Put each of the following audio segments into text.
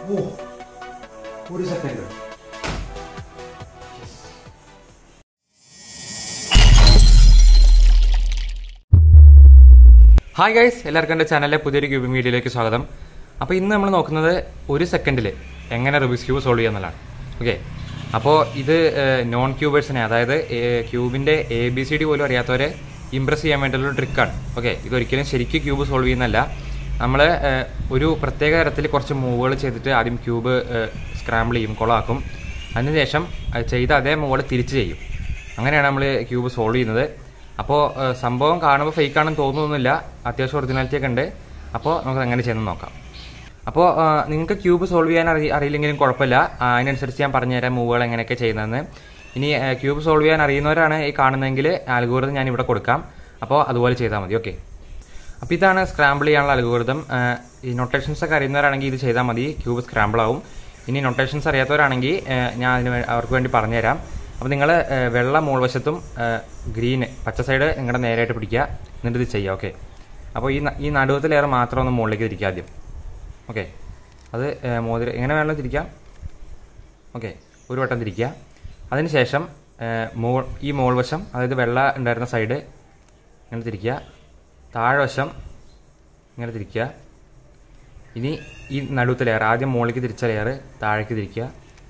ഓ ഒരു second hi guys എല്ലാവർക്കും എൻ്റെ ചാനലിലെ പുതിയൊരു ക്യൂബിംഗ് വീഡിയോയിലേക്ക് സ്വാഗതം അപ്പോൾ ഇന്ന് നമ്മൾ നോക്കുന്നത് ഒരു സെക്കൻഡിൽ എങ്ങനെ റുബിക്സ് ക്യൂബ് സോൾവ് ചെയ്യാന്നുള്ളതാണ് ഓക്കെ അപ്പോൾ ഇത് നോൺ ക്യൂബേഴ്സിനെ അതായത് ക്യൂബിൻ്റെ എ ബി സി ഡി പോലും അറിയാത്തവരെ ഇമ്പ്രസ് ചെയ്യാൻ വേണ്ടിയിട്ടുള്ള ട്രിക്കാണ് ഓക്കെ ഇതൊരിക്കലും ശരിക്കും ക്യൂബ് സോൾവ് ചെയ്യുന്നല്ല നമ്മൾ ഒരു പ്രത്യേക തരത്തിൽ കുറച്ച് മൂവുകൾ ചെയ്തിട്ട് ആദ്യം ക്യൂബ് സ്ക്രാമ്പിൾ ചെയ്യും കൊളാക്കും അതിനുശേഷം അത് ചെയ്ത അതേ മൂവുകൾ തിരിച്ച് ചെയ്യും അങ്ങനെയാണ് നമ്മൾ ക്യൂബ് സോൾവ് ചെയ്യുന്നത് അപ്പോൾ സംഭവം കാണുമ്പോൾ ഫേക്ക് ആണെന്ന് തോന്നുന്നില്ല അത്യാവശ്യം ഒറിജിനാലിറ്റി ഒക്കെ ഉണ്ട് അപ്പോൾ നമുക്ക് എങ്ങനെ ചെയ്യുന്നത് നോക്കാം അപ്പോൾ നിങ്ങൾക്ക് ക്യൂബ് സോൾവ് ചെയ്യാൻ അറി അറിയില്ലെങ്കിലും കുഴപ്പമില്ല ആ, അതിനനുസരിച്ച് ഞാൻ പറഞ്ഞുതരാം മൂവുകൾ എങ്ങനെയൊക്കെ ചെയ്യുന്നതെന്ന് ഇനി ക്യൂബ് സോൾവ് ചെയ്യാൻ അറിയുന്നവരാണ് ഈ കാണുന്നതെങ്കിൽ ആൽഗോറിതം ഞാൻ ഇവിടെ കൊടുക്കാം അപ്പോൾ അതുപോലെ ചെയ്താൽ മതി ഓക്കെ അപ്പോൾ ഇതാണ് സ്ക്രാമ്പിൾ ചെയ്യാനുള്ള അൽഗോരിതം ഈ നൊട്ടേഷൻസ് ഒക്കെ അറിയുന്നവരാണെങ്കിൽ ഇത് ചെയ്താൽ മതി ക്യൂബ് സ്ക്രാമ്പിൾ ആവും ഇനി നൊട്ടേഷൻസ് അറിയാത്തവരാണെങ്കിൽ ഏഹ്, ഞാൻ അതിന് വേ- അവർക്ക് വേണ്ടി പറഞ്ഞുതരാം അപ്പോൾ നിങ്ങൾ വെള്ള മോൾവശത്തും ഗ്രീന് പച്ച സൈഡ് നിങ്ങളുടെ നേരായിട്ട് പിടിക്കുക എന്നിട്ട് ഇത് ചെയ്യുക ഓക്കെ അപ്പോൾ ഈ ന- ഈ നടുവത്തെ ലെയർ മാത്രം ഒന്ന് മുകളിലേക്ക് തിരിക്കുക ആദ്യം ഓക്കെ അത് ഏഹ്, മോതിര എങ്ങനെ വേണമെങ്കിലും തിരിക്കാം ഓക്കെ ഒരു വട്ടം തിരിക്കുക അതിനുശേഷം ഏഹ്, മോൾ ഈ മോൾ വശം അതായത് വെള്ള ഉണ്ടായിരുന്ന സൈഡ് ഇങ്ങനെ തിരിക്കുക താഴ്വശം ഇങ്ങനെ തിരിക്കുക ഇനി ഈ നടുവത്തെ ലെയർ ആദ്യം മുകളിലേക്ക് തിരിച്ച ലെയർ താഴേക്ക് തിരിക്കുക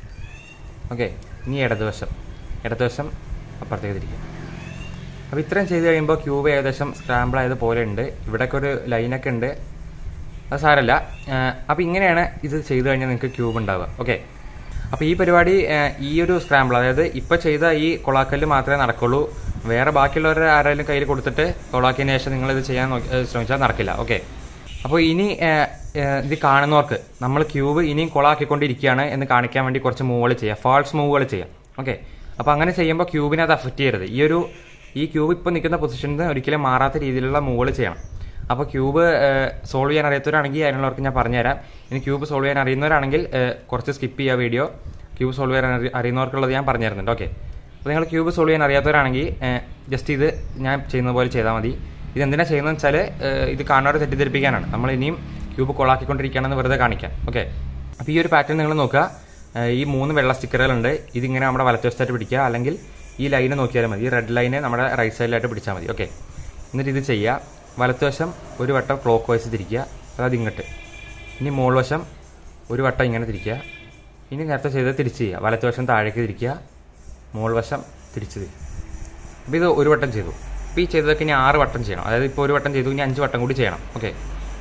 ഓക്കെ ഇനി ഇടതുവശം ഇടതുവശം അപ്പുറത്തേക്ക് തിരിക്കുക അപ്പോൾ ഇത്രയും ചെയ്ത് കഴിയുമ്പോൾ ക്യൂബ് ഏകദേശം സ്ക്രാമ്പിൾ ആയത് പോലെ ഉണ്ട് ഇവിടെയൊക്കെ ഒരു ലൈനൊക്കെ ഉണ്ട് അത് സാരല്ല അപ്പോൾ ഇങ്ങനെയാണ് ഇത് ചെയ്ത് കഴിഞ്ഞാൽ നിങ്ങൾക്ക് ക്യൂബ് ഉണ്ടാവുക ഓക്കെ അപ്പോൾ ഈ പരിപാടി ആ, ഈ ഒരു സ്ക്രാമ്പിൾ അതായത് ഇപ്പോൾ ചെയ്ത ഈ കൊളാക്കല്ല് മാത്രമേ നടക്കുള്ളൂ വേറെ ബാക്കിയുള്ളവരുടെ ആരെങ്കിലും കയ്യിൽ കൊടുത്തിട്ട് കൊളാക്കിയതിന് ശേഷം നിങ്ങൾ ഇത് ചെയ്യാൻ നോക്കി- ഏ, ശ്രമിച്ചാൽ നടക്കില്ല ഓക്കെ അപ്പോൾ ഇനി ആ, ആ, ഇത് കാണുന്നവർക്ക് നമ്മൾ ക്യൂബ് ഇനിയും കൊളാക്കിക്കൊണ്ടിരിക്കുകയാണ് എന്ന് കാണിക്കാൻ വേണ്ടി കുറച്ച് മൂവുകൾ ചെയ്യാം ഫാൾസ് മൂവുകൾ ചെയ്യാം ഓക്കെ അപ്പോൾ അങ്ങനെ ചെയ്യുമ്പോൾ ക്യൂബിനെ അത് അഫക്റ്റ് ചെയ്യരുത് ഈ ഒരു ഈ ക്യൂബ് ഇപ്പോൾ നിൽക്കുന്ന പൊസിഷനിൽ നിന്ന് ഒരിക്കലും മാറാത്ത രീതിയിലുള്ള മൂവുകൾ ചെയ്യണം അപ്പോൾ ക്യൂബ് സോൾവ് ചെയ്യാൻ അറിയാത്തവരാണെങ്കിൽ അതിനുള്ളവർക്ക് ഞാൻ പറഞ്ഞുതരാം ഇനി ക്യൂബ് സോൾവ് ചെയ്യാൻ അറിയുന്നവരാണെങ്കിൽ ഏഹ്, കുറച്ച് സ്കിപ്പ് ചെയ്യുക വീഡിയോ ക്യൂബ് സോൾവ് ചെയ്യാൻ അറി- അറിയുന്നവർക്കുള്ളത് ഞാൻ പറഞ്ഞു തരുന്നുണ്ട് ഓക്കെ അപ്പോൾ നിങ്ങൾ ക്യൂബ് സോൾവ് ചെയ്യാൻ അറിയാത്തവരാണെങ്കിൽ ജസ്റ്റ് ഇത് ഞാൻ ചെയ്യുന്ന പോലെ ചെയ്താൽ മതി ഇത് എന്തിനാ ചെയ്യുന്നതെന്ന് വെച്ചാൽ ഇത് കാണാതെ തെറ്റിദ്ധരിപ്പിക്കാനാണ് നമ്മൾ ഇനിയും ക്യൂബ് കൊളാക്കിക്കൊണ്ടിരിക്കുകയാണെന്ന് വെറുതെ കാണിക്കാം ഓക്കെ അപ്പോൾ ഈ ഒരു പാറ്റേൺ നിങ്ങൾ നോക്കുക ഏഹ്, ഈ മൂന്ന് വെള്ള സ്റ്റിക്കറുകളുണ്ട് ഇതിങ്ങനെ നമ്മുടെ വലത്തുവശത്തായിട്ട് പിടിക്കുക അല്ലെങ്കിൽ ഈ ലൈന് നോക്കിയാലും മതി ഈ റെഡ് ലൈന് നമ്മുടെ റൈറ്റ് സൈഡിലായിട്ട് പിടിച്ചാൽ മതി ഓക്കെ എന്നിട്ട് ഇത് ചെയ്യുക വലത്തുവശം ഒരു വട്ടം ക്ലോക്ക് വൈസ് തിരിക്കുക അതായത് ഇങ്ങോട്ട് ഇനി മുകൾ വശം ഒരു വട്ടം ഇങ്ങനെ തിരിക്കുക ഇനി നേരത്തെ ചെയ്തത് തിരിച്ച് ചെയ്യുക വലത്തുവശം താഴേക്ക് തിരിക്കുക മുകൾ വശം തിരിച്ച് തിരിക്കുക അപ്പോൾ ഇത് ഒരു വട്ടം ചെയ്തു അപ്പോൾ ഈ ചെയ്തതൊക്കെ ഇനി ആറ് വട്ടം ചെയ്യണം അതായത് ഇപ്പോൾ ഒരു വട്ടം ചെയ്തു ഇനി അഞ്ച് വട്ടം കൂടി ചെയ്യണം ഓക്കെ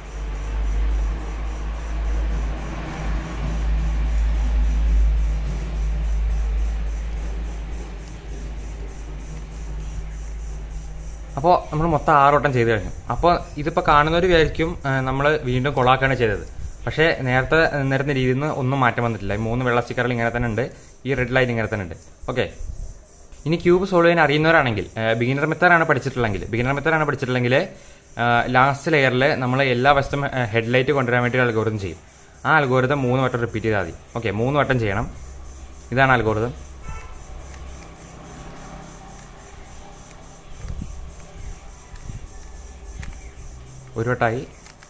അപ്പോൾ നമ്മൾ മൊത്തം ആറ് വട്ടം ചെയ്ത് കഴിഞ്ഞു അപ്പോൾ ഇതിപ്പോൾ കാണുന്നവർ വിചാരിക്കും നമ്മൾ വീണ്ടും കൊളാക്കാണ് ചെയ്തത് പക്ഷേ നേരത്തെ നിന്നിരുന്ന രീതിയിൽ നിന്ന് ഒന്നും മാറ്റം വന്നിട്ടില്ല ഈ മൂന്ന് വെള്ള സ്റ്റിക്കറുകൾ ഇങ്ങനെ തന്നെ ഉണ്ട് ഈ റെഡ് ലൈൻ ഇങ്ങനെ തന്നെ ഉണ്ട് ഓക്കെ ഇനി ക്യൂബ് സോൾവ് ചെയ്യാൻ അറിയുന്നവരാണെങ്കിൽ ബിഗിനർ മെത്തേഡാണ് പഠിച്ചിട്ടുള്ളെങ്കിൽ ബിഗിനർ മെത്തേഡാണ് പഠിച്ചിട്ടുള്ളെങ്കിൽ ലാസ്റ്റ് ലെയറിൽ നമ്മൾ എല്ലാ വശത്തും ഹെഡ്ലൈറ്റ് കൊണ്ടുവരാൻ വേണ്ടി അൽഗോറിതം ചെയ്യും ആ അൽഗോറിതം മൂന്ന് വട്ടം റിപ്പീറ്റ് ചെയ്താൽ മതി ഓക്കെ മൂന്ന് വട്ടം ചെയ്യണം ഇതാണ് അൽഗോറിതം ഒരു വട്ടമായി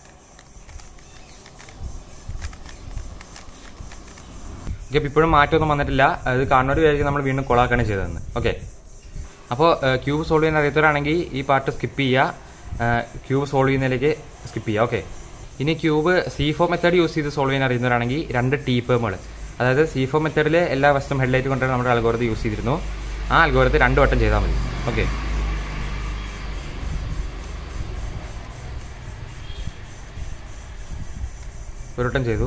ഓക്കെ അപ്പോൾ ഇപ്പോഴും മാറ്റമൊന്നും വന്നിട്ടില്ല അത് കാണുന്നവർ വിചാരിക്കും നമ്മൾ വീണ്ടും കൊളാക്കാണ് ചെയ്തതെന്ന് ഓക്കെ അപ്പോൾ ക്യൂബ് സോൾവ് ചെയ്യാൻ അറിയാത്തവരാണെങ്കിൽ ഈ പാർട്ട് സ്കിപ്പ് ചെയ്യുക ക്യൂബ് സോൾവ് ചെയ്യുന്നതിലേക്ക് സ്കിപ്പ് ചെയ്യുക ഓക്കെ ഇനി cube C four method use ചെയ്ത് സോൾവ് ചെയ്യാൻ അറിയുന്നവരാണെങ്കിൽ രണ്ട് ടീപ്പേമുകൾ അതായത് സി ഫോർ മെത്തേഡിൽ എല്ലാ വശത്തും ഹെഡ്ലൈറ്റ് കൊണ്ടുവരാൻ നമ്മുടെ അൽഗോരത്ത് യൂസ് ചെയ്തിരുന്നു ആ അൽഗോരത്ത് രണ്ട് വട്ടം ചെയ്താൽ മതി ഓക്കെ ഒരു വട്ടം ചെയ്തു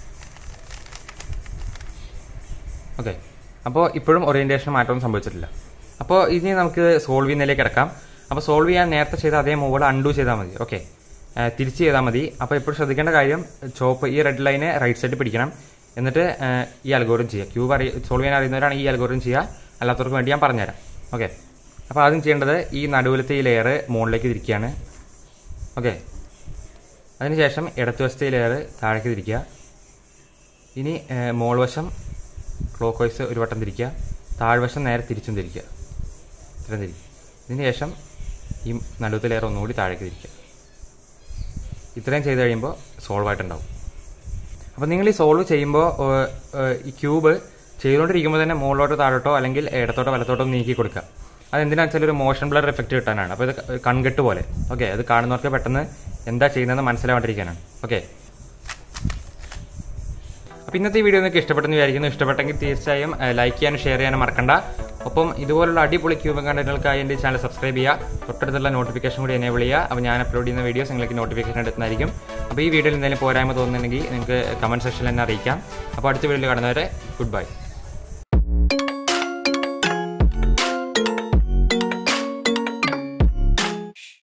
ഓക്കെ അപ്പോൾ ഇപ്പോഴും ഓറിയൻറ്റേഷൻ മാറ്റമൊന്നും സംഭവിച്ചിട്ടില്ല അപ്പോൾ ഇനി നമുക്ക് സോൾവ് ചെയ്യുന്നതിലേക്ക് കിടക്കാം അപ്പോൾ സോൾവ് ചെയ്യാൻ നേരത്തെ ചെയ്ത അതേ മൂവുകൾ അൺഡു ചെയ്താൽ മതി ഓക്കെ തിരിച്ച് ചെയ്താൽ മതി അപ്പോൾ ഇപ്പോൾ ശ്രദ്ധിക്കേണ്ട കാര്യം ചോപ്പ് ഈ റെഡ് ലൈന് റൈറ്റ് സൈഡിൽ പിടിക്കണം എന്നിട്ട് ആ, ഈ അൽഗോറിതം ചെയ്യുക ക്യൂബ് അറിയ സോൾവ് ചെയ്യാൻ അറിയുന്നവരാണ് ഈ അൽഗോറിതം ചെയ്യുക അല്ലാത്തവർക്ക് വേണ്ടി ഞാൻ പറഞ്ഞുതരാം ഓക്കെ അപ്പോൾ ആദ്യം ചെയ്യേണ്ടത് ഈ നടുവിലത്തെ ഈ ലെയർ മുകളിലേക്ക് തിരിക്കുകയാണ് ഓക്കെ അതിനുശേഷം ഇടത്തുവശത്തെ ഈ ലെയർ താഴേക്ക് തിരിക്കുക ഇനി ഏഹ്, മോൾ വശം ക്ലോക്ക് വൈസ് ഒരു വട്ടം തിരിക്കുക താഴ്വശം നേരെ തിരിച്ചും തിരിക്കുക ഇത്രയും തിരിക്കുക ഇതിന് ശേഷം ഈ നടുവത്തെ ലെയർ ഒന്നുകൂടി താഴേക്ക് തിരിക്കുക ഇത്രയും ചെയ്ത് കഴിയുമ്പോൾ സോൾവ് ആയിട്ടുണ്ടാവും അപ്പോൾ നിങ്ങൾ ഈ സോൾവ് ചെയ്യുമ്പോൾ ഈ ക്യൂബ് ചെയ്തുകൊണ്ടിരിക്കുമ്പോൾ തന്നെ മുകളിലോട്ടോ താഴോട്ടോ അല്ലെങ്കിൽ ഇടത്തോട്ടോ വലത്തോട്ടോ നീക്കി കൊടുക്കുക അതെന്തിനാണെന്ന് വെച്ചാൽ ഒരു മോഷൻ ബ്ലർ എഫക്റ്റ് കിട്ടാനാണ് അപ്പോൾ ഇത് കൺകെട്ട് പോലെ ഓക്കെ അത് കാണുന്നവർക്ക് പെട്ടെന്ന് എന്താ ചെയ്യുന്നതെന്ന് മനസ്സിലാവാണ്ടിരിക്കാനാണ് ഓക്കെ അപ്പോൾ ഇന്നത്തെ ഈ വീഡിയോ നിങ്ങൾക്ക് ഇഷ്ടപ്പെട്ടെന്ന് വിചാരിക്കുന്നു ഇഷ്ടപ്പെട്ടെങ്കിൽ തീർച്ചയായും ലൈക്ക് ചെയ്യാനും ഷെയർ ചെയ്യാനും മറക്കണ്ട ഒപ്പം ഇതുപോലുള്ള അടിപൊളി ക്യൂബ് കണ്ടന്റുകൾക്കായി എൻ്റെ ചാനൽ സബ്സ്ക്രൈബ് ചെയ്യുക തൊട്ടടുത്തുള്ള നോട്ടിഫിക്കേഷൻ കൂടി എനേബിൾ ചെയ്യുക അപ്പോൾ ഞാൻ അപ്ലോഡ് ചെയ്യുന്ന വീഡിയോസ് നിങ്ങൾക്ക് നോട്ടിഫിക്കേഷൻ എത്തുന്നതായിരിക്കും അപ്പോൾ ഈ വീഡിയോയിൽ എന്തെങ്കിലും പോരായ്മ തോന്നുന്നുണ്ടെങ്കിൽ നിങ്ങൾക്ക് കമൻറ്റ് സെക്ഷനിൽ തന്നെ അറിയിക്കാം അപ്പോൾ അടുത്ത വീഡിയോയിൽ കാണുന്നവരെ ഗുഡ് ബൈ